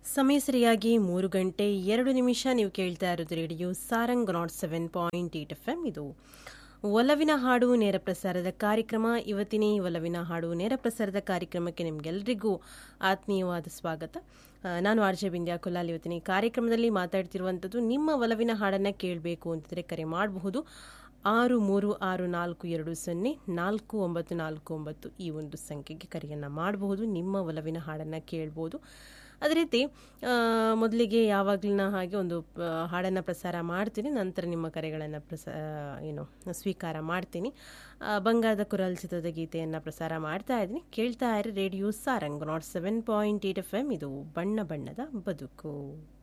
ಸಮಯ ಸರಿಯಾಗಿ ಮೂರು ಗಂಟೆ ಎರಡು ನಿಮಿಷ ನೀವು ಕೇಳ್ತಾ ಇರೋದು radio Sarang nought seven point eight F M ಇದು ಒಲವಿನ ಹಾಡು ನೇರ ಪ್ರಸಾರದ ಕಾರ್ಯಕ್ರಮ ಇವತ್ತಿನ ಈ ಒಲವಿನ ಹಾಡು ನೇರ ಪ್ರಸಾರದ ಕಾರ್ಯಕ್ರಮಕ್ಕೆ ನಿಮಗೆಲ್ಲರಿಗೂ ಆತ್ಮೀಯವಾದ ಸ್ವಾಗತ ಆ, ನಾನು ಆರ್ ಜೆ ಬಿಂದ್ಯಾ ಕೊಲ್ಲಾಲ್ ಇವತ್ತಿನ ಈ ಕಾರ್ಯಕ್ರಮದಲ್ಲಿ ಮಾತಾಡ್ತಿರುವಂಥದ್ದು ನಿಮ್ಮ ಒಲವಿನ ಹಾಡನ್ನು ಕೇಳಬೇಕು ಅಂತಿದ್ರೆ ಕರೆ ಮಾಡಬಹುದು ಆರು ಮೂರು ಆರು ನಾಲ್ಕು ಎರಡು ಸೊನ್ನೆ ನಾಲ್ಕು ಒಂಬತ್ತು ನಾಲ್ಕು ಒಂಬತ್ತು ಈ ಒಂದು ಸಂಖ್ಯೆಗೆ ಕರೆಯನ್ನು ಮಾಡಬಹುದು ನಿಮ್ಮ ಒಲವಿನ ಹಾಡನ್ನು ಕೇಳ್ಬೋದು ಅದೇ ರೀತಿ ಆ, ಮೊದಲಿಗೆ ಯಾವಾಗಲಿನ ಹಾಗೆ ಒಂದು ಹಾಡನ್ನು ಪ್ರಸಾರ ಮಾಡ್ತೀನಿ ನಂತರ ನಿಮ್ಮ ಕರೆಗಳನ್ನು ಪ್ರಸ ಏನು ಸ್ವೀಕಾರ ಮಾಡ್ತೀನಿ ಆ, ಬಂಗಾರದ ಕುರಲ್ ಚಿತ್ರದ ಗೀತೆಯನ್ನು ಪ್ರಸಾರ ಮಾಡ್ತಾ ಇದ್ದೀನಿ ಕೇಳ್ತಾ ಇರಿ radio Sarang nought seven point eight F M ಇದು ಬಣ್ಣ ಬಣ್ಣದ ಬದುಕು